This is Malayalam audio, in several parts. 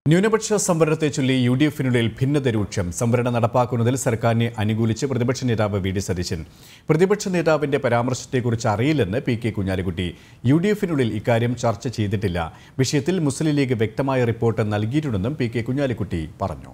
ന്യൂനപക്ഷ സംവരണത്തെ ചൊല്ലി യു ഡി എഫിനുള്ളിൽ ഭിന്നത രൂക്ഷം സംവരണം നടപ്പാക്കുന്നതിൽ സർക്കാരിനെ അനുകൂലിച്ച് പ്രതിപക്ഷ നേതാവ് വി ഡി സതീശൻ പ്രതിപക്ഷ നേതാവിന്റെ പരാമർശത്തെക്കുറിച്ച് അറിയില്ലെന്ന് P K Kunhalikutty U D എഫിനുള്ളിൽ ഇക്കാര്യം ചർച്ച ചെയ്തിട്ടില്ല വിഷയത്തിൽ മുസ്ലിം ലീഗ് വ്യക്തമായ റിപ്പോർട്ട് നൽകിയിട്ടുണ്ടെന്നും പി കെ കുഞ്ഞാലിക്കുട്ടി പറഞ്ഞു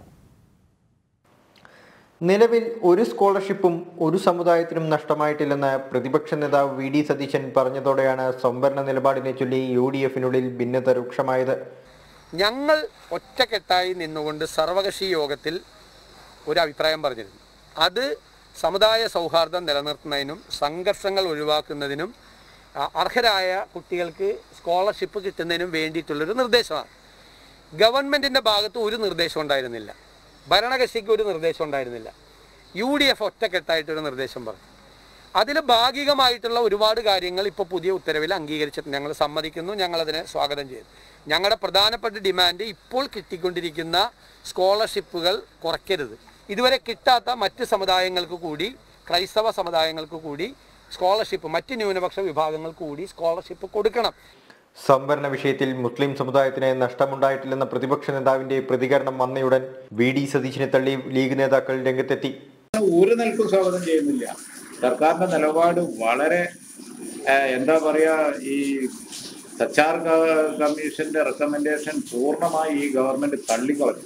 നിലവിൽ ഒരു സ്കോളർഷിപ്പും ഒരു സമുദായത്തിനും നഷ്ടമായിട്ടില്ലെന്ന് പ്രതിപക്ഷ നേതാവ് വി ഡി സതീശൻ പറഞ്ഞതോടെയാണ് സംവരണ നിലപാടിനെ ചൊല്ലി യു ഡി എഫിനുള്ളിൽ ഭിന്നത രൂക്ഷമായത് ഞങ്ങൾ ഒറ്റക്കെട്ടായി നിന്നുകൊണ്ട് സർവകക്ഷി യോഗത്തിൽ ഒരു അഭിപ്രായം പറഞ്ഞിരുന്നു അത് സമുദായ സൗഹാർദ്ദം നിലനിർത്തുന്നതിനും സംഘർഷങ്ങൾ ഒഴിവാക്കുന്നതിനും അ- അർഹരായ കുട്ടികൾക്ക് സ്കോളർഷിപ്പ് കിട്ടുന്നതിനും വേണ്ടിയിട്ടുള്ളൊരു നിർദ്ദേശമാണ് ഗവൺമെൻറ്റിൻ്റെ ഭാഗത്ത് ഒരു നിർദ്ദേശം ഉണ്ടായിരുന്നില്ല ഭരണകക്ഷിക്ക് ഒരു നിർദ്ദേശം ഉണ്ടായിരുന്നില്ല യു ഡി എഫ് ഒറ്റക്കെട്ടായിട്ടൊരു നിർദ്ദേശം പറഞ്ഞു അതിൽ ഭാഗികമായിട്ടുള്ള ഒരുപാട് കാര്യങ്ങൾ ഇപ്പോൾ പുതിയ ഉത്തരവിൽ അംഗീകരിച്ചിട്ടുണ്ട് ഞങ്ങൾ സമ്മതിക്കുന്നു ഞങ്ങളതിനെ സ്വാഗതം ചെയ്തു ഞങ്ങളുടെ പ്രധാനപ്പെട്ട ഡിമാൻഡ് ഇപ്പോൾ കിട്ടിക്കൊണ്ടിരിക്കുന്ന സ്കോളർഷിപ്പുകൾ കുറയ്ക്കരുത് ഇതുവരെ കിട്ടാത്ത മറ്റ് സമുദായങ്ങൾക്ക് കൂടി ക്രൈസ്തവ സമുദായങ്ങൾക്ക് കൂടി സ്കോളർഷിപ്പ് മറ്റ് ന്യൂനപക്ഷ വിഭാഗങ്ങൾക്ക് കൂടി സ്കോളർഷിപ്പ് കൊടുക്കണം സംവരണ വിഷയത്തിൽ മുസ്ലിം സമുദായത്തിന് നഷ്ടമുണ്ടായിട്ടില്ലെന്ന പ്രതിപക്ഷ നേതാവിന്റെ പ്രതികരണം വന്നയുടൻ വി ഡി സതീശനെ തള്ളി ലീഗ് നേതാക്കൾ രംഗത്തെത്തി ഒരു നിൽക്കും സ്വാഗതം ചെയ്യുന്നില്ല സർക്കാരിന്റെ നിലപാട് വളരെ ആ, എന്താ പറയാ ഈ സച്ചാർ ക- കമ്മീഷന്റെ റെക്കമെൻഡേഷൻ പൂർണ്ണമായി ഈ ഗവൺമെന്റ് തള്ളിക്കളഞ്ഞു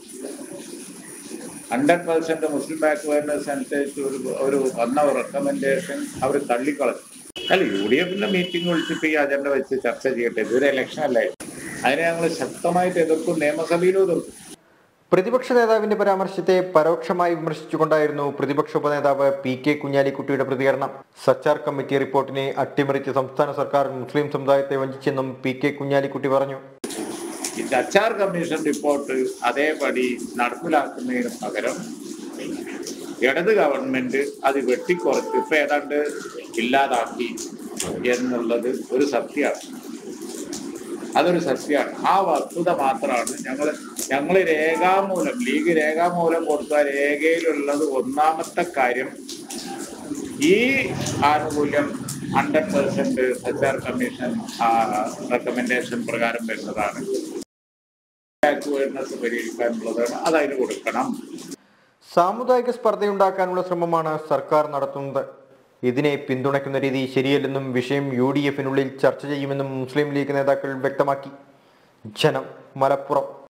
ഹൺഡ്രഡ് പെർസെന്റ് മുസ്ലിം ബാക്ക്വേർഡ്നെസ് അനുസരിച്ച് ഒരു ഒരു വന്ന റെക്കമെൻഡേഷൻ അവർ തള്ളിക്കളഞ്ഞു അല്ല യു ഡി എഫിന്റെ മീറ്റിംഗ് വിളിച്ചിട്ട് ഈ അജണ്ട വെച്ച് ചർച്ച ചെയ്യട്ടെ ഇതൊരു ഇലക്ഷൻ അല്ലേ അതിനെ ഞങ്ങൾ ശക്തമായിട്ട് എതിർക്കും നിയമസഭയിലും എതിർക്കും പ്രതിപക്ഷ നേതാവിന്റെ പരാമർശത്തെ പരോക്ഷമായി വിമർശിച്ചുകൊണ്ടായിരുന്നു പ്രതിപക്ഷ ഉപനേതാവ് പി കെ കുഞ്ഞാലിക്കുട്ടിയുടെ പ്രതികരണം സച്ചാർ കമ്മിറ്റി റിപ്പോർട്ടിനെ അട്ടിമറിച്ച് സംസ്ഥാന സർക്കാർ മുസ്ലിം സമുദായത്തെ വഞ്ചിച്ചെന്നും പി കെ കുഞ്ഞാലിക്കുട്ടി പറഞ്ഞു ഈ സച്ചാർ കമ്മീഷൻ റിപ്പോർട്ട് അതേപടി നടപ്പിലാക്കുന്നതിന് പകരം ഇടത് ഗവൺമെന്റ് അത് വെട്ടിക്കുറച്ച് ഇപ്പൊ ഏതാണ്ട് ഇല്ലാതാക്കി എന്നുള്ളത് ഒരു സത്യമാണ് അതൊരു സത്യമാണ് ആ വസ്തുത മാത്രമാണ് ഞങ്ങൾ ഞങ്ങൾ രേഖാമൂലം ലീഗ് രേഖാമൂലം കൊടുത്ത രേഖയിലുള്ളത് ഒന്നാമത്തെ കാര്യം ഈ ആനുകൂല്യം hundred percent Sachar commission recommendation പ്രകാരം വരുന്നതാണ് ബാക്ക്വേർഡ്നെസ് പരിഹരിക്കാനുള്ളതാണ് അത് അതിന് കൊടുക്കണം സാമുദായിക സ്പർദ്ധയുണ്ടാക്കാനുള്ള ശ്രമമാണ് സർക്കാർ നടത്തുന്നത് ഇതിനെ പിന്തുണയ്ക്കുന്ന രീതി ശരിയല്ലെന്നും വിഷയം യു ഡി എഫിനുള്ളിൽ ചർച്ച ചെയ്യുമെന്നും മുസ്ലിം ലീഗ് നേതാക്കൾ വ്യക്തമാക്കി ജനം മലപ്പുറം